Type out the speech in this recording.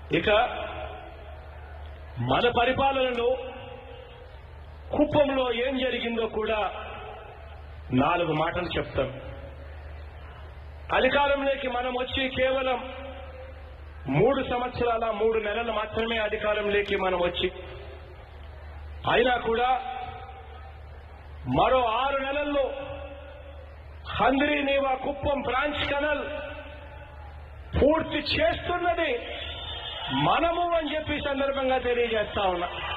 ఇక మన పరిపాలనలో కుప్పంలో ఏం జరిగిందో కూడా నాలుగు మాటలు చెప్తాం అధికారంలోకి మనం వచ్చి కేవలం మూడు సంవత్సరాల మూడు నెలలు మాత్రమే అధికారంలోకి మనం వచ్చి అయినా కూడా మరో ఆరు నెలల్లో హంద్రీ నీవా కుప్పం బ్రాంచ్ కెనల్ పూర్తి చేస్తున్నది మనము అని చెప్పి ఈ సందర్భంగా తెలియజేస్తా ఉన్నా